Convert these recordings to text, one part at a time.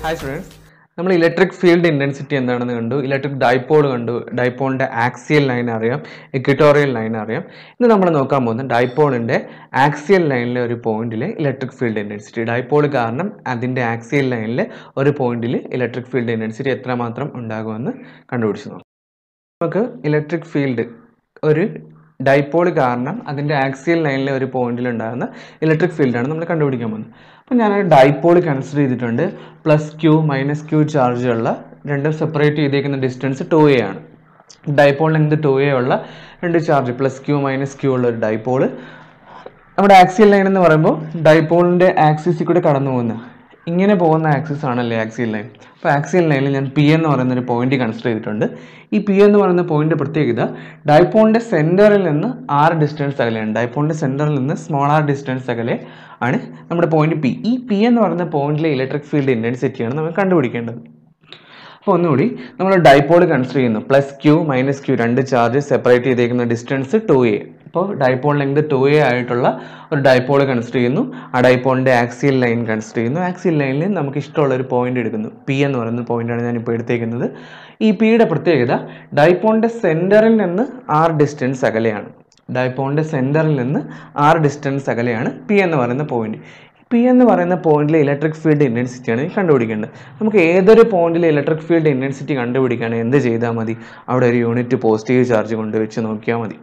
Hi students നമ്മൾ electric field intensity എന്താണെന്ന് കണ്ടു ഇലക്ട്രിക് ഡൈപോൾ കണ്ടു ഡൈപോളിൻ്റെ ആക്സിയൽ ലൈൻ അറിയാം ഇക്വിറ്റോറിയൽ ലൈൻ അറിയാം ഇന്ന് നമ്മൾ നോക്കാൻ പോകുന്നത് ഡൈപോളിൻ്റെ ആക്സിയൽ ലൈനിലെ ഒരു പോയിന്റിലെ ഇലക്ട്രിക് ഫീൽഡ് ഇൻറ്റൻസിറ്റി ഡൈപോൾ കാരണം അതിൻ്റെ ആക്സിയൽ ലൈനിലെ ഒരു പോയിന്റിൽ ഇലക്ട്രിക് ഫീൽഡ് ഇൻറ്റൻസിറ്റി എത്രമാത്രം ഉണ്ടാകുമെന്ന് കണ്ടുപിടിച്ച് നോക്കാം നമുക്ക് ഇലക്ട്രിക് ഫീൽഡ് ഒരു ഡൈപോൾ കാരണം അതിൻ്റെ ആക്സിയൽ ലൈനിലെ ഒരു പോയിന്റിൽ ഉണ്ടാകുന്ന ഇലക്ട്രിക് ഫീൽഡാണ് നമ്മൾ കണ്ടുപിടിക്കാൻ പോകുന്നത് അപ്പോൾ ഞാൻ ഡൈപോൾ കൺസിഡർ ചെയ്തിട്ടുണ്ട് പ്ലസ് ക്യൂ മൈനസ് ക്യൂ ചാർജുള്ള രണ്ടും സെപ്പറേറ്റ് ചെയ്തേക്കുന്ന ഡിസ്റ്റൻസ് ടു എ ആണ് ഡൈപോൾ ലെങ്ത് ടു എ ഉള്ള രണ്ട് charge plus q minus q ഉള്ള ഒരു ഡൈപോള് നമ്മുടെ ആക്സിയൽ ലൈൻ എന്ന് പറയുമ്പോൾ ഡൈപോളിൻ്റെ ആക്സിസിൽ കൂടെ കടന്നു പോകുന്ന ഇങ്ങനെ പോകുന്ന ആക്സിസ് ആണല്ലേ ആക്സിയൽ ലൈൻ അപ്പോൾ ആക്സിയൽ ലൈനിൽ ഞാൻ പി എന്ന് പറയുന്ന ഒരു പോയിന്റ് കൺസിഡർ ചെയ്തിട്ടുണ്ട് ഈ പി എന്ന് പറയുന്ന പോയിന്റ് പ്രത്യേകത ഡൈപോളിൻ്റെ സെൻറ്ററിൽ നിന്ന് ആറ് ഡിസ്റ്റൻസ് അകലെയാണ് ഡൈപോളിൻ്റെ സെൻറ്ററിൽ നിന്ന് സ്മോൾ ആർ ഡിസ്റ്റൻസ് അകലെ ആണ് നമ്മുടെ പോയിന്റ് പി ഈ പി എന്ന് പറയുന്ന പോയിന്റിലെ ഇലക്ട്രിക് ഫീൽഡ് ഇൻറ്റൻസിറ്റിയാണ് നമ്മൾ കണ്ടുപിടിക്കേണ്ടത് അപ്പോൾ ഒന്നുകൂടി നമ്മൾ ഡൈപോൾ കൺസിഡർ ചെയ്യുന്നു പ്ലസ് ക്യൂ മൈനസ് ക്യൂ രണ്ട് ചാർജ് സെപ്പറേറ്റ് ചെയ്തേക്കുന്ന ഡിസ്റ്റൻസ് ടു എ അപ്പോൾ ഡൈപോൾ ലെങ്ത് ടു എ ആയിട്ടുള്ള ഒരു ഡൈപോൾ കൺസിഡർ ചെയ്യുന്നു ആ ഡൈപോളിൻ്റെ ആക്സിയൽ ലൈൻ കൺസിഡർ ചെയ്യുന്നു ആക്സിയൽ ലൈനിൽ നമുക്ക് ഇഷ്ടമുള്ള ഒരു പോയിന്റ് എടുക്കുന്നു പി എന്ന് പറയുന്ന പോയിന്റാണ് ഞാൻ ഇപ്പോൾ എടുത്തേക്കുന്നത് ഈ പിയുടെ പ്രത്യേകത ഡൈപോളിൻ്റെ സെൻറ്ററിൽ നിന്ന് ആറ് ഡിസ്റ്റൻസ് അകലെയാണ് ഡൈപോളിൻ്റെ സെൻറ്ററിൽ നിന്ന് ആറ് ഡിസ്റ്റൻസ് അകലെയാണ് പി എന്ന് പറയുന്ന പോയിന്റ് പി എന്ന് പറയുന്ന പോയിന്റിലെ ഇലക്ട്രിക് ഫീൽഡ് ഇൻറ്റൻസിറ്റിയാണ് ഈ കണ്ടുപിടിക്കേണ്ടത് നമുക്ക് ഏതൊരു പോയിന്റിലെ ഇലക്ട്രിക് ഫീൽഡ് ഇൻറ്റൻസിറ്റി കണ്ടുപിടിക്കാൻ എന്ത് ചെയ്താൽ മതി അവിടെ ഒരു യൂണിറ്റ് പോസിറ്റീവ് ചാർജ് കൊണ്ട് വെച്ച് നോക്കിയാൽ മതി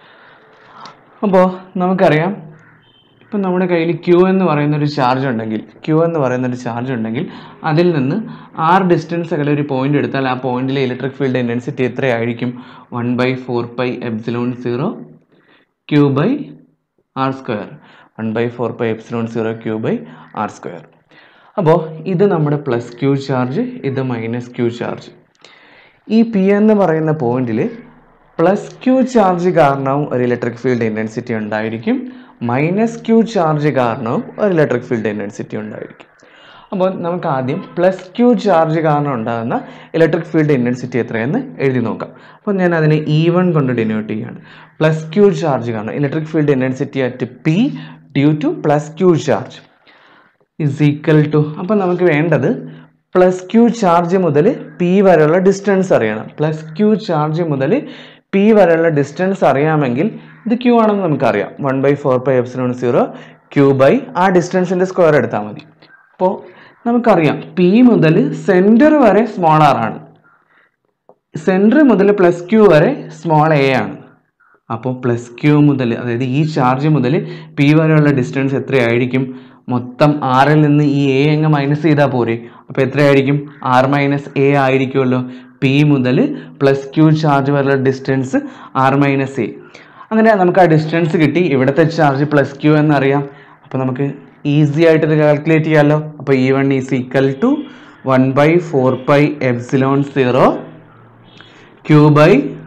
അപ്പോൾ നമുക്കറിയാം ഇപ്പം നമ്മുടെ കയ്യിൽ ക്യൂ എന്ന് പറയുന്ന ഒരു ചാർജ് ഉണ്ടെങ്കിൽ ക്യൂ എന്ന് പറയുന്ന ഒരു ചാർജ് ഉണ്ടെങ്കിൽ അതിൽ നിന്ന് ആറ് ഡിസ്റ്റൻസ് അകലെ ഒരു പോയിന്റ് എടുത്താൽ ആ പോയിന്റിലെ ഇലക്ട്രിക് ഫീൽഡ് ഇൻറ്റൻസിറ്റി എത്രയായിരിക്കും one by four pi epsilon zero q by r square one by four by epsilon zero q by r square അപ്പോൾ ഇത് നമ്മുടെ പ്ലസ് ക്യൂ ചാർജ് ഇത് മൈനസ് ക്യൂ ചാർജ് ഈ പി എന്ന് പറയുന്ന പോയിന്റിൽ പ്ലസ് ക്യൂ ചാർജ് കാരണവും ഒരു ഇലക്ട്രിക് ഫീൽഡ് ഇൻറ്റൻസിറ്റി ഉണ്ടായിരിക്കും മൈനസ് ക്യൂ ചാർജ് കാരണവും ഒരു ഇലക്ട്രിക് ഫീൽഡ് ഇൻറ്റൻസിറ്റി ഉണ്ടായിരിക്കും അപ്പോൾ നമുക്ക് ആദ്യം പ്ലസ് ക്യൂ ചാർജ് കാരണം ഉണ്ടാകുന്ന ഇലക്ട്രിക് ഫീൽഡ് ഇൻറ്റൻസിറ്റി എത്രയെന്ന് എഴുതി നോക്കാം അപ്പോൾ ഞാൻ അതിനെ ഇ വൺ കൊണ്ട് ഡിനോട്ട് ചെയ്യുകയാണ് പ്ലസ് ക്യൂ ചാർജ് കാരണം electric field intensity at P due to plus q charge is equal to അപ്പോൾ നമുക്ക് വേണ്ടത് പ്ലസ് ക്യൂ ചാർജ് മുതൽ പി വരെയുള്ള ഡിസ്റ്റൻസ് അറിയണം പ്ലസ് ക്യൂ ചാർജ് മുതൽ പി വരെയുള്ള ഡിസ്റ്റൻസ് അറിയാമെങ്കിൽ ഇത് ക്യൂ ആണെന്ന് നമുക്കറിയാം one by four by epsilon zero q by ആ ഡിസ്റ്റൻസിൻ്റെ സ്ക്വയർ എടുത്താൽ മതി അപ്പോൾ നമുക്കറിയാം പി മുതൽ സെൻറ്റർ വരെ സ്മോൾ ആർ ആണ് സെൻറ്റർ മുതൽ പ്ലസ് ക്യൂ വരെ സ്മോൾ എ ആണ് അപ്പോൾ പ്ലസ് ക്യൂ മുതൽ അതായത് ഈ ചാർജ് മുതൽ പി വരെയുള്ള ഡിസ്റ്റൻസ് എത്രയായിരിക്കും മൊത്തം ആറിൽ നിന്ന് ഈ എ അങ്ങ് മൈനസ് ചെയ്താൽ പോരെ അപ്പോൾ എത്രയായിരിക്കും ആർ മൈനസ് എ ആയിരിക്കുമല്ലോ പി മുതൽ പ്ലസ് ക്യൂ ചാർജ് വരെയുള്ള ഡിസ്റ്റൻസ് ആർ മൈനസ് എ അങ്ങനെ നമുക്ക് ആ ഡിസ്റ്റൻസ് കിട്ടി ഇവിടുത്തെ ചാർജ് പ്ലസ് ക്യൂ എന്നറിയാം അപ്പോൾ നമുക്ക് ഈസി ആയിട്ട് ഇത് കാൽക്കുലേറ്റ് ചെയ്യാമല്ലോ അപ്പോൾ E one is equal to one by four pi epsilon zero q by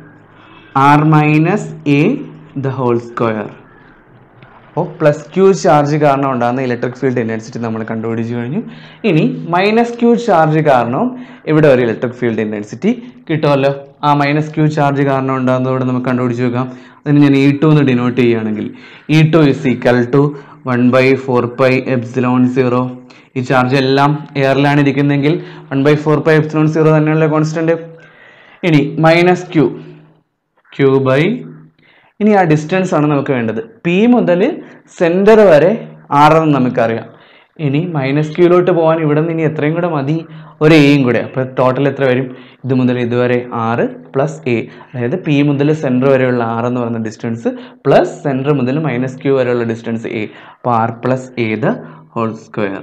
r minus a the whole square അപ്പോൾ പ്ലസ് ക്യൂ ചാർജ് കാരണം ഉണ്ടാകുന്ന ഇലക്ട്രിക് ഫീൽഡ് ഇൻറ്റൻസിറ്റി നമ്മൾ കണ്ടുപിടിച്ച് കഴിഞ്ഞു ഇനി മൈനസ് ക്യൂ ചാർജ് കാരണവും ഇവിടെ ഒരു ഇലക്ട്രിക് ഫീൽഡ് ഇൻറ്റൻസിറ്റി കിട്ടുമല്ലോ ആ മൈനസ് ക്യൂ ചാർജ് കാരണം ഉണ്ടാകുന്നതോടെ നമുക്ക് കണ്ടുപിടിച്ച് നോക്കാം അതിന് ഞാൻ ഇ ടു എന്ന് ഡിനോട്ട് ചെയ്യുകയാണെങ്കിൽ E two is equal to one by four pi epsilon zero ഈ ചാർജ് എല്ലാം എയറിലാണ് ഇരിക്കുന്നതെങ്കിൽ one by four pi epsilon zero തന്നെയുള്ള കോൺസ്റ്റൻറ്റ് ഇനി മൈനസ് ക്യൂ ക്യൂ ബൈ ഇനി ആ ഡിസ്റ്റൻസ് ആണ് നമുക്ക് വേണ്ടത് പി മുതൽ സെൻറ്റർ വരെ ആറെന്ന് നമുക്കറിയാം ഇനി മൈനസ് ക്യൂലോട്ട് പോകാൻ ഇവിടെ നിന്ന് ഇനി എത്രയും കൂടെ മതി ഒരു എയും കൂടെ അപ്പോൾ ടോട്ടൽ എത്ര വരും ഇത് മുതൽ ഇതുവരെ ആറ് പ്ലസ് എ അതായത് പി മുതൽ സെൻറ്റർ വരെയുള്ള ആറ് എന്ന് പറയുന്ന ഡിസ്റ്റൻസ് പ്ലസ് സെൻറ്റർ മുതൽ മൈനസ് ക്യൂ വരെയുള്ള ഡിസ്റ്റൻസ് എ അപ്പോൾ r plus a the whole square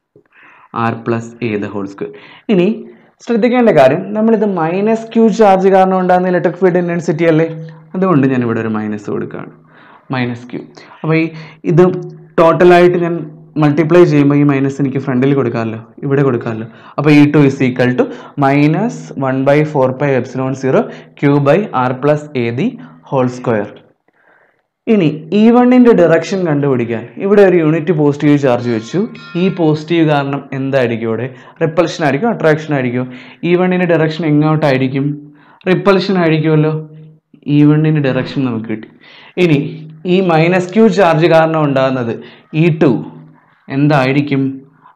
r plus a the whole square ഇനി ശ്രദ്ധിക്കേണ്ട കാര്യം നമ്മളിത് മൈനസ് ക്യൂ ചാർജ് കാരണം ഉണ്ടാകുന്ന ഇലക്ട്രിക് ഫീൽഡ് ഇൻറ്റൻസിറ്റി അല്ലേ അതുകൊണ്ട് ഞാൻ ഇവിടെ ഒരു മൈനസ് കൊടുക്കുകയാണ് മൈനസ് ക്യൂ അപ്പോൾ ഈ ഇത് ടോട്ടലായിട്ട് ഞാൻ മൾട്ടിപ്ലൈ ചെയ്യുമ്പോൾ ഈ മൈനസ് എനിക്ക് ഫ്രണ്ടിൽ കൊടുക്കാമല്ലോ ഇവിടെ കൊടുക്കാമല്ലോ അപ്പോൾ E two is equal to minus one by four by epsilon zero q by r plus a the whole square ഇനി ഇ വണ്ണിൻ്റെ ഡിറക്ഷൻ കണ്ടുപിടിക്കാൻ ഇവിടെ ഒരു യൂണിറ്റ് പോസിറ്റീവ് ചാർജ് വെച്ചു ഈ പോസിറ്റീവ് കാരണം എന്തായിരിക്കും ഇവിടെ റിപ്പൾഷൻ ആയിരിക്കും അട്രാക്ഷൻ ആയിരിക്കും ഇ വണ്ണിൻ്റെ ഡിറക്ഷൻ എങ്ങോട്ടായിരിക്കും റിപ്പൾഷൻ ആയിരിക്കുമല്ലോ ഇ വണ്ണിൻ്റെ ഡിറക്ഷൻ നമുക്ക് കിട്ടി ഇനി ഈ മൈനസ് ക്യൂ ചാർജ് കാരണം ഉണ്ടാകുന്നത് ഇ ടു എന്തായിരിക്കും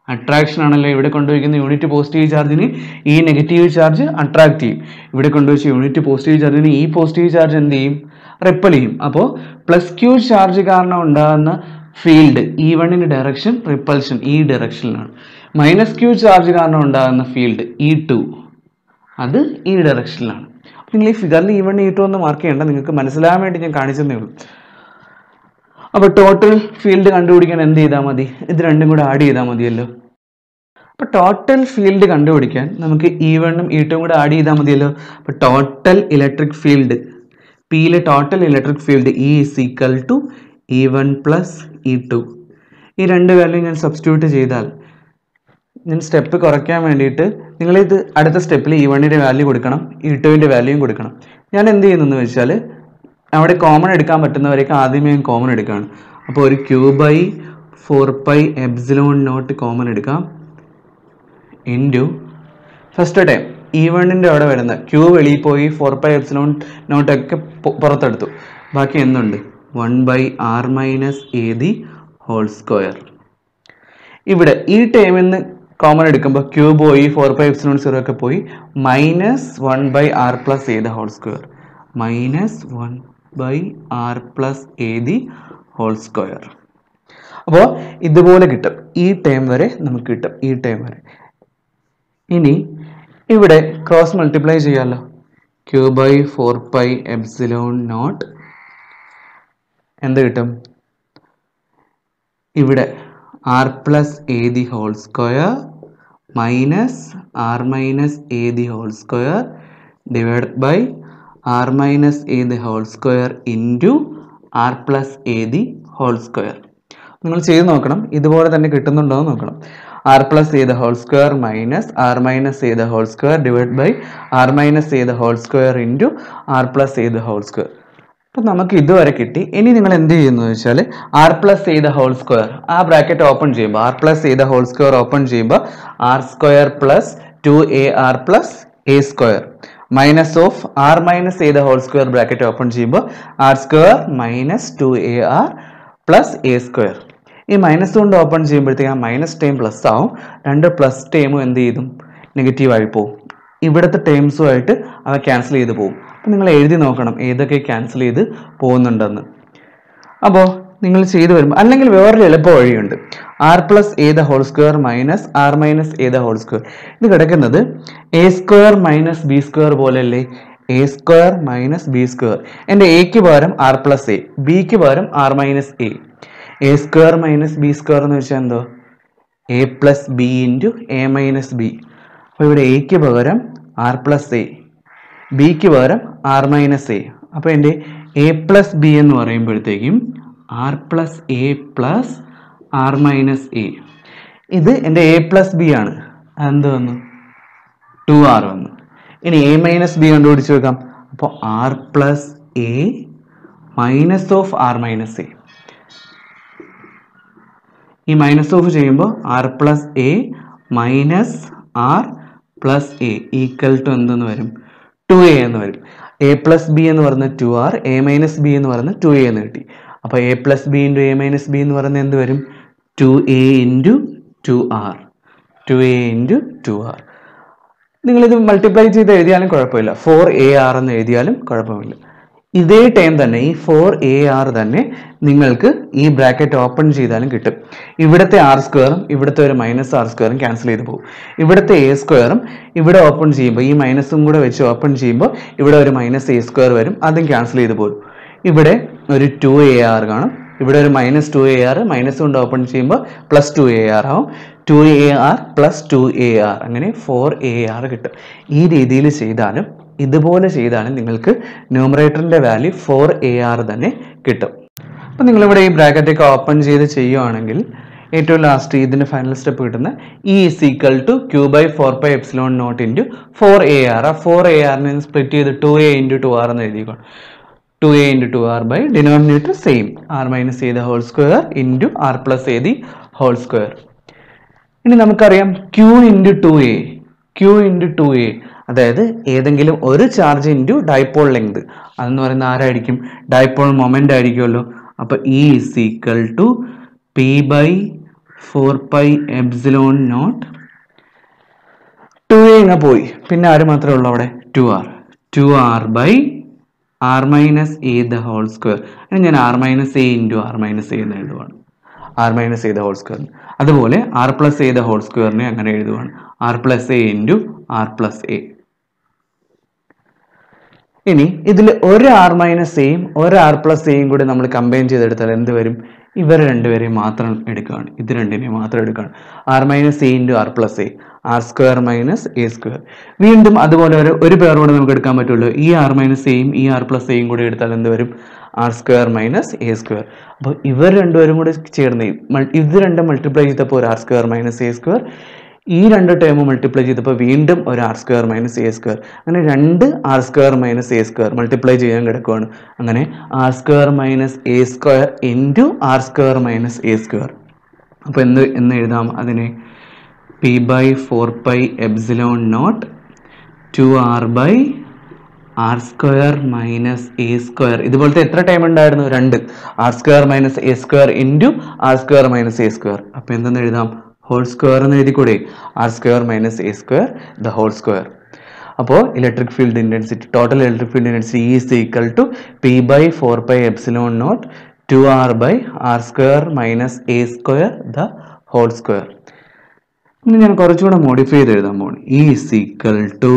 അട്രാക്ഷൻ ആണല്ലോ ഇവിടെ കൊണ്ടുവയ്ക്കുന്ന യൂണിറ്റ് പോസിറ്റീവ് ചാർജിന് ഈ നെഗറ്റീവ് ചാർജ് അട്രാക്ട് ചെയ്യും ഇവിടെ കൊണ്ടുവച്ച യൂണിറ്റ് പോസിറ്റീവ് ചാർജിന് ഈ പോസിറ്റീവ് ചാർജ് എന്ത് ചെയ്യും റിപ്പൽ ചെയ്യും അപ്പോൾ പ്ലസ് ക്യൂ ചാർജ് കാരണം ഉണ്ടാകുന്ന ഫീൽഡ് ഇ വണ്ണിൻ്റെ ഡയറക്ഷൻ റിപ്പൽഷൻ ഈ ഡയറക്ഷനിലാണ് മൈനസ് ക്യൂ ചാർജ് കാരണം ഉണ്ടാകുന്ന ഫീൽഡ് ഇ ടു അത് ഈ ഡയറക്ഷനിലാണ് അപ്പോൾ നിങ്ങൾ ഈ ഫിഗറിൽ ഈ വൺ ഇ ടു ഒന്ന് മാർക്ക് ചെയ്യേണ്ട നിങ്ങൾക്ക് മനസ്സിലാകാൻ വേണ്ടി ഞാൻ കാണിച്ചതേ ഉള്ളൂ അപ്പോൾ ടോട്ടൽ ഫീൽഡ് കണ്ടുപിടിക്കാൻ എന്ത് ചെയ്താൽ മതി ഇത് രണ്ടും കൂടെ ആഡ് ചെയ്താൽ മതിയല്ലോ അപ്പോൾ ടോട്ടൽ ഫീൽഡ് കണ്ടുപിടിക്കാൻ നമുക്ക് ഇ വണ്ണും ഇ ടും കൂടെ ആഡ് ചെയ്താൽ മതിയല്ലോ അപ്പോൾ ടോട്ടൽ ഇലക്ട്രിക് ഫീൽഡ് പിയിലെ total electric field E is equal to E one plus E two ഈ രണ്ട് വാല്യൂ ഞാൻ സബ്സ്റ്റിറ്റ്യൂട്ട് ചെയ്താൽ ഞാൻ സ്റ്റെപ്പ് കുറയ്ക്കാൻ വേണ്ടിയിട്ട് നിങ്ങളിത് അടുത്ത സ്റ്റെപ്പിൽ ഇ വണ്ണിൻ്റെ വാല്യൂ കൊടുക്കണം ഇ ടുവിൻ്റെ വാല്യൂയും കൊടുക്കണം ഞാൻ എന്ത് ചെയ്യുന്നെന്ന് വെച്ചാൽ അവിടെ കോമൺ എടുക്കാൻ പറ്റുന്നവരേക്ക് ആദ്യമേ ഞാൻ കോമൺ എടുക്കുകയാണ് അപ്പോൾ ഒരു q by four pi epsilon not common എടുക്കാം ഇൻറ്റു ഫസ്റ്റ് ടൈം ഇ വണ്ണിൻ്റെ അവിടെ വരുന്ന ക്യൂ വെളിയിൽ പോയി ഫോർ പൈ എപ്സിലോൺ നോട്ടൊക്കെ പൊ- പുറത്തെടുത്തു ബാക്കി എന്തുണ്ട് one by r minus a the whole square ഇവിടെ ഈ ടൈമിൽ നിന്ന് കോമൺ എടുക്കുമ്പോൾ ക്യൂ പോയി ഫോർ ബൈ എപ്സിലോൺ സീറോ ഒക്കെ പോയി minus one by r plus a the whole square minus one by r plus a the whole square അപ്പോൾ ഇതുപോലെ കിട്ടും ഈ ടൈം വരെ നമുക്ക് കിട്ടും ഈ ടൈം വരെ ഇനി ഇവിടെ ക്രോസ് മൾട്ടിപ്ലൈ ചെയ്യാമല്ലോ q by four pi epsilon not എന്ത് കിട്ടും ഇവിടെ r plus a the whole square minus r minus a the whole square divide by r minus a the whole square into r plus a the whole square നിങ്ങൾ ചെയ്ത് നോക്കണം ഇതുപോലെ തന്നെ കിട്ടുന്നുണ്ടോ എന്ന് നോക്കണം r plus a the whole square minus r minus a the whole square divide by r minus a the whole square into r plus a the whole square അപ്പം നമുക്ക് ഇതുവരെ കിട്ടി ഇനി നിങ്ങൾ എന്ത് ചെയ്യുന്നു വെച്ചാൽ ആർ പ്ലസ് ചെയ്ത ഹോൾ സ്ക്വയർ ആ ബ്രാക്കറ്റ് ഓപ്പൺ ചെയ്യുമ്പോൾ ആർ പ്ലസ് ചെയ്ത ഹോൾ സ്ക്വയർ ഓപ്പൺ ചെയ്യുമ്പോൾ r square plus two a r plus a square minus of r minus ചെയ്ത ഹോൾ സ്ക്വയർ ബ്രാക്കറ്റ് ഓപ്പൺ ചെയ്യുമ്പോൾ r square minus two a r plus a square ഈ minus കൊണ്ട് open ചെയ്യുമ്പോഴത്തേക്ക് ആ minus time plus ആവും രണ്ട് plus ടൈമും എന്ത് ചെയ്തും നെഗറ്റീവ് ആയി പോകും ഇവിടുത്തെ ടേംസുമായിട്ട് അവ ക്യാൻസൽ ചെയ്ത് പോകും അപ്പം നിങ്ങൾ എഴുതി നോക്കണം ഏതൊക്കെ ക്യാൻസൽ ചെയ്ത് പോകുന്നുണ്ടെന്ന് അപ്പോൾ നിങ്ങൾ ചെയ്തു വരുമ്പോൾ അല്ലെങ്കിൽ വേറൊരു എളുപ്പ വഴിയുണ്ട് r plus a the whole square minus r minus a the whole square ഇത് കിടക്കുന്നത് a square minus b square പോലെയല്ലേ a square minus b square എൻ്റെ എക്ക് പകരം ആർ പ്ലസ് എ ബിക്ക് പകരം r minus a a square minus b square എന്ന് വെച്ചാൽ എന്തോ a plus b into a minus b അപ്പോൾ ഇവിടെ എക്ക് പകരം ആർ പ്ലസ് എ ബിക്ക് പകരം ആർ മൈനസ് എ അപ്പോൾ എൻ്റെ എ പ്ലസ് ബി എന്ന് പറയുമ്പോഴത്തേക്കും r plus a plus r minus a ഇത് എൻ്റെ എ പ്ലസ് ബി ആണ് അതെന്ത് വന്നു ടു ആർ വന്നു ഇനി എ മൈനസ് ബി കണ്ടുപിടിച്ച് വെക്കാം അപ്പോൾ r plus a minus of r minus a ഈ മൈനസ് ഓഫ് ചെയ്യുമ്പോൾ r plus a minus r plus a equal to എന്തെന്ന് വരും ടു എ എന്ന് വരും എ പ്ലസ് ബി എന്ന് പറയുന്നത് two r a minus b എന്ന് പറയുന്നത് ടു എ എന്ന് കിട്ടി അപ്പോൾ a plus b into a minus b എന്ന് പറയുന്നത് എന്ത് വരും two a into two r two a into two r നിങ്ങളിത് മൾട്ടിപ്ലൈ ചെയ്ത് എഴുതിയാലും കുഴപ്പമില്ല ഫോർ എ ആർ എന്ന് എഴുതിയാലും കുഴപ്പമില്ല ഇതേ ടൈം തന്നെ ഈ ഫോർ എ ആർ തന്നെ നിങ്ങൾക്ക് ഈ ബ്രാക്കറ്റ് ഓപ്പൺ ചെയ്താലും കിട്ടും ഇവിടുത്തെ ആർ സ്ക്വയറും ഇവിടുത്തെ ഒരു മൈനസ് ആർ സ്ക്വയറും ക്യാൻസൽ ചെയ്ത് പോകും ഇവിടുത്തെ എ സ്ക്വയറും ഇവിടെ ഓപ്പൺ ചെയ്യുമ്പോൾ ഈ മൈനസും കൂടെ വെച്ച് ഓപ്പൺ ചെയ്യുമ്പോൾ ഇവിടെ ഒരു മൈനസ് എ സ്ക്വയർ വരും അതും ക്യാൻസൽ ചെയ്ത് പോകും ഇവിടെ ഒരു ടു എ ആർ കാണും ഇവിടെ ഒരു minus two a r minus കൊണ്ട് ഓപ്പൺ ചെയ്യുമ്പോൾ പ്ലസ് ടു എ ആർ ആവും two a r plus two a r അങ്ങനെ ഫോർ എ ആർ കിട്ടും ഈ രീതിയിൽ ചെയ്താലും ഇതുപോലെ ചെയ്താലും നിങ്ങൾക്ക് ന്യൂമറേറ്ററിൻ്റെ വാല്യൂ ഫോർ എ ആർ തന്നെ കിട്ടും അപ്പം നിങ്ങളിവിടെ ഈ ബ്രാക്കറ്റൊക്കെ ഓപ്പൺ ചെയ്ത് ചെയ്യുവാണെങ്കിൽ ഏറ്റവും ലാസ്റ്റ് ഇതിൻ്റെ ഫൈനൽ സ്റ്റെപ്പ് കിട്ടുന്ന E is equal to q by four by epsilon not into four a r ആ ഫോർ എ ആറിനെ സ്പ്ലിറ്റ് ചെയ്ത് two a into two r എന്ന് എഴുതിക്കോണം two a into two r by denominator same r minus a the whole square into r plus a the whole square ഇനി നമുക്കറിയാം q into two a q into two a അതായത് ഏതെങ്കിലും ഒരു charge into dipole length അതെന്ന് പറയുന്നത് ആരായിരിക്കും dipole moment ആയിരിക്കുമല്ലോ അപ്പോൾ E is equal to P by four pi epsilon nought two a ഇങ്ങ് പോയി പിന്നെ ആര് മാത്രമേ ഉള്ളൂ അവിടെ two r two r by r minus a the whole square അങ്ങനെ ഞാൻ r minus a into r minus a എന്ന് എഴുതുവാണ് r minus a the whole square അതുപോലെ r plus a the whole സ്ക്വയറിനെ അങ്ങനെ എഴുതുവാണ് r plus a into r plus a ഇനി ഇതിൽ ഒരു ആർ മൈനസ് എയും ഒരു ആർ പ്ലസ് എയും കൂടി നമ്മൾ കമ്പൈൻ ചെയ്തെടുത്താൽ എന്ത് വരും ഇവർ രണ്ടുപേരെയും മാത്രം എടുക്കുകയാണ് ഇത് രണ്ടിനെയും മാത്രം എടുക്കുകയാണ് r minus a into r plus a r square minus a square വീണ്ടും അതുപോലെ ഒരു ഒരു പേർ കൂടെ നമുക്ക് എടുക്കാൻ പറ്റുള്ളൂ ഈ ആർ മൈനസ് എയും ഈ ആർ പ്ലസ് എയും കൂടി എടുത്താൽ എന്ത് വരും r square minus a square അപ്പോൾ ഇവർ രണ്ടുപേരും കൂടി ചേർന്ന് മൾ- ഇത് രണ്ടും മൾട്ടിപ്ലൈ ചെയ്തപ്പോൾ ഒരു r square minus a square ഈ രണ്ട് ടേം മൾട്ടിപ്ലൈ ചെയ്തപ്പോൾ വീണ്ടും ഒരു r square minus a square അങ്ങനെ രണ്ട് r square minus a square multiply ചെയ്യാൻ കിടക്കുവാണ് അങ്ങനെ r square minus a square into r square minus a square അപ്പോൾ എന്ത് എന്ന് എഴുതാം അതിനെ P by four pi epsilon nought two r by r square minus a square ഇതുപോലത്തെ എത്ര ടൈം ഉണ്ടായിരുന്നു രണ്ട് r square minus a square into r square minus a square അപ്പോൾ എന്തെന്ന് എഴുതാം ഹോൾ സ്ക്വയർ എന്ന് എഴുതിക്കൂടെ r square minus a square the whole square അപ്പോൾ electric field intensity total electric field intensity is equal to P by four pi epsilon nought two r by r square minus a square the whole square ഇനി ഞാൻ കുറച്ചുകൂടെ modify ചെയ്ത് എഴുതാൻ പോണ് is equal to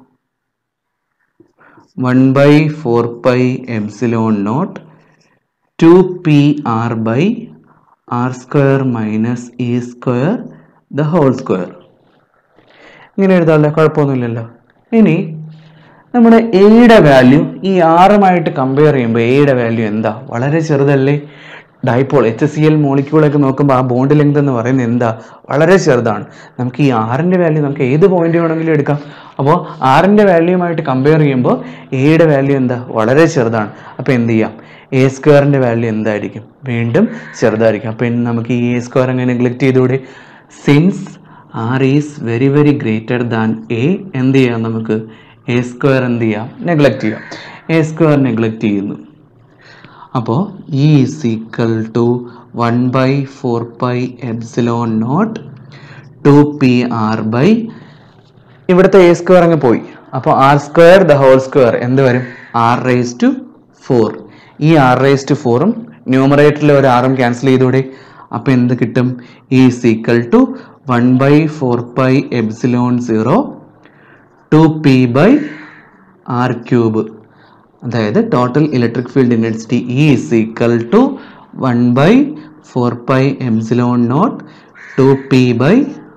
one by four pi epsilon nought two P r by r square minus E square the whole square ഇങ്ങനെ എഴുതാമല്ലോ കുഴപ്പമൊന്നുമില്ലല്ലോ ഇനി നമ്മുടെ എയുടെ വാല്യൂ ഈ ആറുമായിട്ട് കമ്പയർ ചെയ്യുമ്പോൾ എയുടെ വാല്യൂ എന്താ വളരെ ചെറുതല്ലേ dipole H S C L മോളിക്യൂളൊക്കെ നോക്കുമ്പോൾ ആ ബോണ്ട് ലെങ്ത് എന്ന് പറയുന്നത് എന്താ വളരെ ചെറുതാണ് നമുക്ക് ഈ ആറിൻ്റെ വാല്യൂ നമുക്ക് ഏത് പോയിന്റ് വേണമെങ്കിലും എടുക്കാം അപ്പോൾ ആറിൻ്റെ വാല്യൂമായിട്ട് കമ്പയർ ചെയ്യുമ്പോൾ എയുടെ വാല്യൂ എന്താ വളരെ ചെറുതാണ് അപ്പോൾ എന്ത് ചെയ്യാം എ സ്ക്വയറിൻ്റെ വാല്യൂ എന്തായിരിക്കും വീണ്ടും ചെറുതായിരിക്കും അപ്പോൾ ഇനി നമുക്ക് ഈ എ സ്ക്വയർ അങ്ങനെ നെഗ്ലക്ട് ചെയ്തുകൂടെ since r is very very greater than a എന്ത് ചെയ്യാം നമുക്ക് എ സ്ക്വയർ എന്ത് ചെയ്യാം നെഗ്ലക്ട് ചെയ്യാം എ സ്ക്വയർ നെഗ്ലക്ട് ചെയ്യുന്നു അപ്പോൾ E is equal to one by four pi epsilon nought two P r by ഇവിടുത്തെ എ സ്ക്വയർ അങ്ങ് പോയി അപ്പോൾ r square the whole square എന്ത് വരും ആർ റേസ് ടു ഫോർ ഈ ആർ റേസ് ടു ഫോറും ന്യൂമറേറ്ററിലെ ഒരു ആറും ക്യാൻസൽ ചെയ്തൂടെ അപ്പോൾ എന്ത് കിട്ടും E is equal to one by four pi epsilon zero two P by r cube അതായത് total electric field intensity E is equal to one by four pi epsilon nought two P by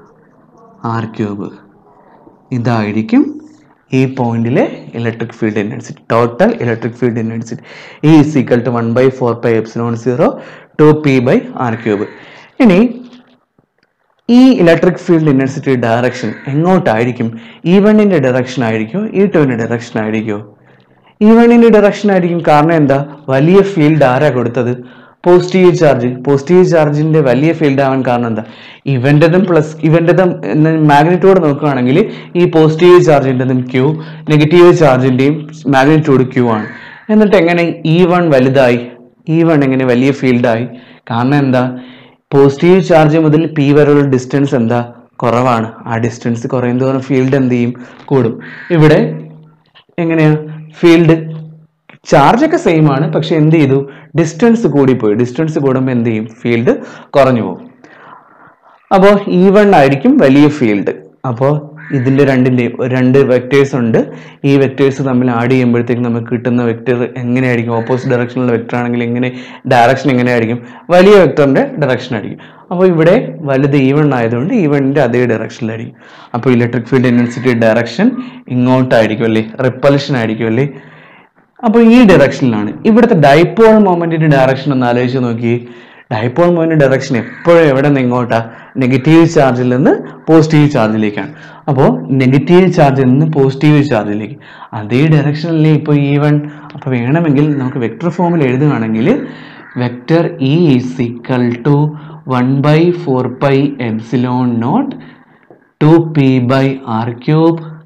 r cube ഇതായിരിക്കും ഈ പോയിന്റിലെ electric field intensity total electric field intensity E is equal to one by four pi epsilon zero two P by r cube ഇനി ഈ electric field intensity direction എങ്ങോട്ടായിരിക്കും E വണ്ണിൻ്റെ direction ആയിരിക്കുമോ E ടുവിൻ്റെ direction ആയിരിക്കുമോ ഇ വണ്ണിൻ്റെ direction ആയിരിക്കും കാരണം എന്താ വലിയ ഫീൽഡ് ആരാ കൊടുത്തത് പോസിറ്റീവ് ചാർജ് പോസിറ്റീവ് ചാർജിന്റെ വലിയ ഫീൽഡ് ആവാൻ കാരണം എന്താ ഇവന്റതും പ്ലസ് ഇവന്റതും മാഗ്നിറ്റ്യൂഡ് നോക്കുകയാണെങ്കിൽ ഈ പോസിറ്റീവ് ചാർജിൻ്റെതും ക്യൂ നെഗറ്റീവ് ചാർജിന്റെയും മാഗ്നിറ്റ്യൂഡ് ക്യൂ ആണ് എന്നിട്ട് എങ്ങനെ ഇ വൺ വലുതായി ഇ വൺ എങ്ങനെ വലിയ ഫീൽഡായി കാരണം എന്താ പോസിറ്റീവ് ചാർജ് മുതൽ പി വരെയുള്ള ഡിസ്റ്റൻസ് എന്താ കുറവാണ് ആ ഡിസ്റ്റൻസ് കുറയുന്നതോറും ഫീൽഡ് എന്ത് ചെയ്യും കൂടും ഇവിടെ എങ്ങനെയാ ഫീൽഡ് ചാർജ് ഒക്കെ സെയിം ആണ് പക്ഷെ എന്ത് ചെയ്തു ഡിസ്റ്റൻസ് കൂടിപ്പോയി ഡിസ്റ്റൻസ് കൂടുമ്പോൾ എന്ത് ചെയ്യും ഫീൽഡ് കുറഞ്ഞു പോകും അപ്പോൾ ഈ വൺ ആയിരിക്കും വലിയ ഫീൽഡ് അപ്പോൾ ഇതിന്റെ രണ്ടിന്റെയും രണ്ട് വെക്ടേഴ്സ് ഉണ്ട് ഈ വെക്ടേഴ്സ് തമ്മിൽ ആഡ് ചെയ്യുമ്പോഴത്തേക്ക് നമുക്ക് കിട്ടുന്ന വെക്ടർ എങ്ങനെയായിരിക്കും ഓപ്പോസിറ്റ് ഡയറക്ഷനിലുള്ള വെക്ടർ ആണെങ്കിൽ എങ്ങനെ ഡയറക്ഷൻ എങ്ങനെയായിരിക്കും വലിയ വെക്ടറിന്റെ ഡയറക്ഷൻ ആയിരിക്കും അപ്പോൾ ഇവിടെ വലുത് ഈ വൺ ആയതുകൊണ്ട് ഈ വണ്ണിന്റെ അതേ ഡയറക്ഷനിലായിരിക്കും അപ്പോൾ ഇലക്ട്രിക് ഫീൽഡ് ഇൻറ്റൻസിറ്റി ഡയറക്ഷൻ ഇങ്ങോട്ടായിരിക്കും അല്ലേ റിപ്പൽഷൻ ആയിരിക്കും അല്ലേ അപ്പോൾ ഈ ഡയറക്ഷനിലാണ് ഇവിടുത്തെ ഡൈപോൾ മൊമെന്റിന്റെ ഡയറക്ഷൻ ഒന്ന് ആലോചിച്ച് നോക്കി ഡൈപോൾ മൊമെന്റ് ഡയറക്ഷൻ എപ്പോഴും എവിടെ നിന്ന് ഇങ്ങോട്ടാ നെഗറ്റീവ് ചാർജിൽ നിന്ന് പോസിറ്റീവ് ചാർജിലേക്കാണ് അപ്പോൾ നെഗറ്റീവ് ചാർജിൽ നിന്ന് പോസിറ്റീവ് ചാർജിലേക്ക് അതേ ഡയറക്ഷനിലേ ഇപ്പോൾ ഈ വൺ അപ്പോൾ വേണമെങ്കിൽ നമുക്ക് വെക്ടർ ഫോമിൽ എഴുതുകയാണെങ്കിൽ vector E is equal to one by four pi epsilon nought two P by r cube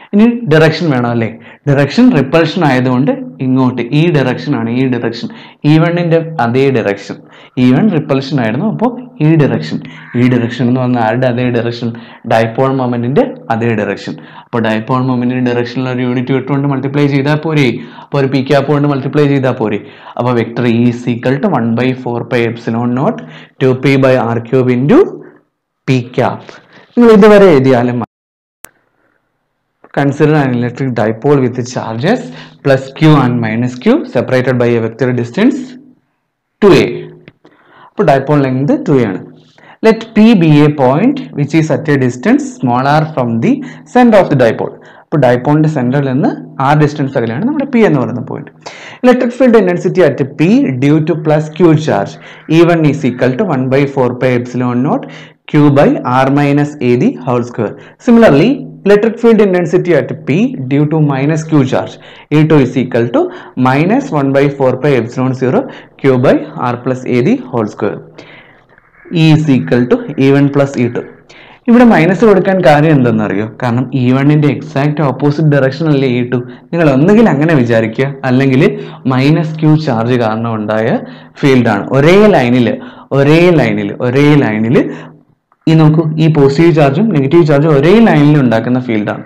ഇനി ഡയറക്ഷൻ വേണം അല്ലേ ഡയറക്ഷൻ റിപ്പൾഷൻ ആയതുകൊണ്ട് ഇങ്ങോട്ട് ഈ ഡയറക്ഷൻ ആണ് ഈ ഡയറക്ഷൻ ഈ വണ്ണിന്റെ അതേ ഡയറക്ഷൻ ഈ വൺ റിപ്പൾഷൻ ആയിരുന്നു അപ്പോൾ ഈ ഡയറക്ഷൻ ഈ ഡയറക്ഷൻ എന്ന് പറഞ്ഞാൽ ആരുടെ അതേ ഡയറക്ഷൻ ഡൈപോൾ മൊമെന്റിന്റെ അതേ ഡയറക്ഷൻ അപ്പോൾ ഡൈപോൾ മൊമെന്റിന്റെ ഡയറക്ഷനിൽ ഒരു യൂണിറ്റ് വെക്ടർ കൊണ്ട് മൾട്ടിപ്ലൈ ചെയ്താൽ പോരെ അപ്പോൾ ഒരു പി ക്യാപ്പ് കൊണ്ട് മൾട്ടിപ്ലൈ ചെയ്താൽ പോരെ അപ്പോൾ vector E is equal to one by four by epsilon nought two P by r cube into P cap നിങ്ങൾ ഇതുവരെ എഴുതിയാലും consider an electric dipole with charges plus q and minus q separated by a vector distance 2a അപ്പോൾ dipole length two ആണ് let P be a point which is at a distance small r from the centre of the dipole അപ്പോൾ ഡൈപോളിന്റെ സെന്ററിൽ നിന്ന് R distance അകലെയാണ് നമ്മുടെ P എന്ന് പറയുന്ന point electric field intensity at P due to plus q charge E one is equal to one by four by epsilon nought q by r minus a the whole square. Similarly, electric field intensity at P due to minus q charge E2 is equal to minus 1 by 4 pi epsilon 0 q by r plus a the whole square. E is equal to E1 plus E2. ഇവിടെ minus കൊടുക്കാൻ കാര്യം എന്തെന്നറിയോ കാരണം E വണ്ണിന്റെ exact opposite direction അല്ലേ E two നിങ്ങൾ ഒന്നുകിൽ അങ്ങനെ വിചാരിക്കുക അല്ലെങ്കിൽ മൈനസ് ക്യൂ ചാർജ് കാരണം ഉണ്ടായ ഫീൽഡാണ് ഒരേ ലൈനിൽ ഒരേ ലൈനിൽ ഒരേ ലൈനിൽ ഈ നോക്കൂ ഈ പോസിറ്റീവ് ചാർജും നെഗറ്റീവ് ചാർജും ഒരേ ലൈനിൽ ഉണ്ടാക്കുന്ന ഫീൽഡാണ്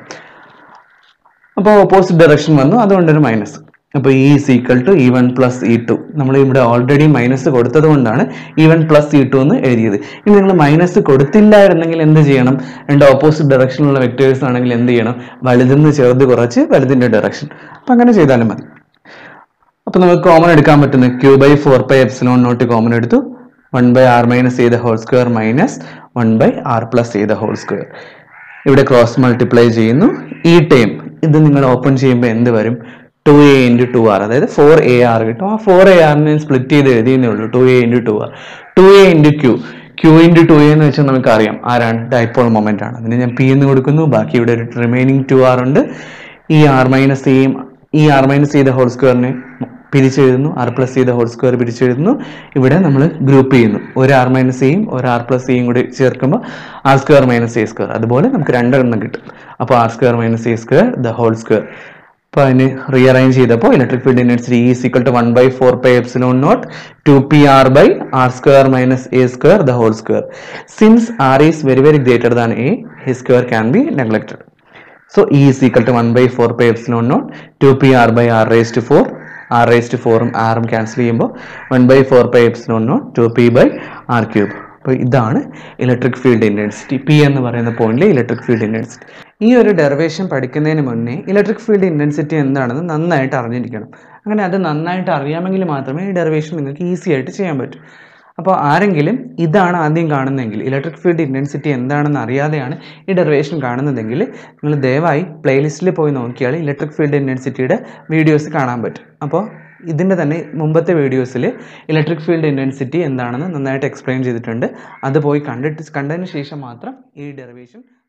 അപ്പോൾ ഓപ്പോസിറ്റ് ഡയറക്ഷൻ വന്നു അതുകൊണ്ടൊരു മൈനസ് അപ്പോൾ E equal to E one plus E two നമ്മൾ ഇവിടെ ഓൾറെഡി മൈനസ് കൊടുത്തത് കൊണ്ടാണ് E one plus E two എന്ന് എഴുതിയത് ഇനി നിങ്ങൾ മൈനസ് കൊടുത്തില്ലായിരുന്നെങ്കിൽ എന്ത് ചെയ്യണം രണ്ട് ഓപ്പോസിറ്റ് ഡയറക്ഷനിലുള്ള വെക്ടേഴ്സ് ആണെങ്കിൽ എന്ത് ചെയ്യണം വലുതെന്ന് ചേർത്ത് കുറച്ച് വലുതിൻ്റെ ഡയറക്ഷൻ അപ്പം അങ്ങനെ ചെയ്താലും മതി അപ്പോൾ നമുക്ക് കോമൺ എടുക്കാൻ പറ്റുന്ന q by four by epsilon nought common എടുത്തു വൺ ബൈ ആർ മൈനസ് ചെയ്ത whole square minus one by r plus ചെയ്ത ഹോൾ സ്ക്വയർ ഇവിടെ ക്രോസ് മൾട്ടിപ്ലൈ ചെയ്യുന്നു ഈ ടൈം ഇത് നിങ്ങൾ ഓപ്പൺ ചെയ്യുമ്പോൾ എന്ത് വരും two a into two r അതായത് ഫോർ എ ആർ കിട്ടും ആ ഫോർ എ ആറിനെ സ്പ്ലിറ്റ് ചെയ്ത് എഴുതിയെന്നേ ഉള്ളൂ two a into two r two a into q q into two എന്ന് വെച്ചാൽ നമുക്കറിയാം ആരാണ് ഡൈപോൾ മൊമെന്റ് ആണ് അതിന് ഞാൻ പി എന്ന് കൊടുക്കുന്നു ബാക്കി ഇവിടെ ഒരു റിമൈനിങ് ടു ആർ ഉണ്ട് ഈ ആർ മൈനസ് എയും ഈ ആർ മൈനസ് ചെയ്ത ഹോൾ സ്ക്വയറിനെ പിരിച്ചെഴുതുന്നു ആർ പ്ലസ് ചെയ്ത ഹോൾ സ്ക്വയർ പിരിച്ചെഴുതുന്നു ഇവിടെ നമ്മൾ ഗ്രൂപ്പ് ചെയ്യുന്നു ഒരു ആർ മൈനസ് എയും ഒരു ആർ പ്ലസ് എയും കൂടി ചേർക്കുമ്പോൾ r square minus a square അതുപോലെ നമുക്ക് രണ്ടെണ്ണം കിട്ടും അപ്പോൾ r square minus a square the whole square അപ്പോൾ അതിന് റീഅറേഞ്ച് ചെയ്തപ്പോൾ electric field intensity E equal to one by four by epsilon nought two P r by r square minus a square the whole square since r is very very greater than a a square can be neglected So E is equal to 1 by 4 pi epsilon naught 2 pi r by r raised to 4 r raised to 4 ഉം r ഉം cancel ചെയ്യുമ്പോൾ 1 by 4 pi epsilon naught 2 pi by r cube അപ്പോൾ ഇതാണ് electric field intensity P എന്ന് പറയുന്ന പോയിന്റിലെ electric field intensity ഈ ഒരു ഡെറിവേഷൻ പഠിക്കുന്നതിന് മുന്നേ ഇലക്ട്രിക് ഫീൽഡ് ഇൻറ്റൻസിറ്റി എന്താണെന്ന് നന്നായിട്ട് അറിഞ്ഞിരിക്കണം അങ്ങനെ അത് നന്നായിട്ട് അറിയാമെങ്കിൽ മാത്രമേ ഈ ഡെറിവേഷൻ നിങ്ങൾക്ക് ഈസി ആയിട്ട് ചെയ്യാൻ പറ്റൂ അപ്പോൾ ആരെങ്കിലും ഇതാണ് ആദ്യം കാണുന്നതെങ്കിൽ ഇലക്ട്രിക് ഫീൽഡ് ഇൻറ്റൻസിറ്റി എന്താണെന്ന് അറിയാതെയാണ് ഈ ഡെറിവേഷൻ കാണുന്നതെങ്കിൽ നിങ്ങൾ ദയവായി പ്ലേലിസ്റ്റിൽ പോയി നോക്കിയാൽ ഇലക്ട്രിക് ഫീൽഡ് ഇൻറ്റൻസിറ്റിയുടെ വീഡിയോസ് കാണാൻ പറ്റും അപ്പോൾ ഇതിൻ്റെ തന്നെ മുമ്പത്തെ വീഡിയോസിൽ ഇലക്ട്രിക് ഫീൽഡ് ഇൻറ്റൻസിറ്റി എന്താണെന്ന് നന്നായിട്ട് എക്സ്പ്ലെയിൻ ചെയ്തിട്ടുണ്ട് അത് പോയി കണ്ടിട്ട് കണ്ടതിന് ശേഷം മാത്രം ഈ ഡെറിവേഷൻ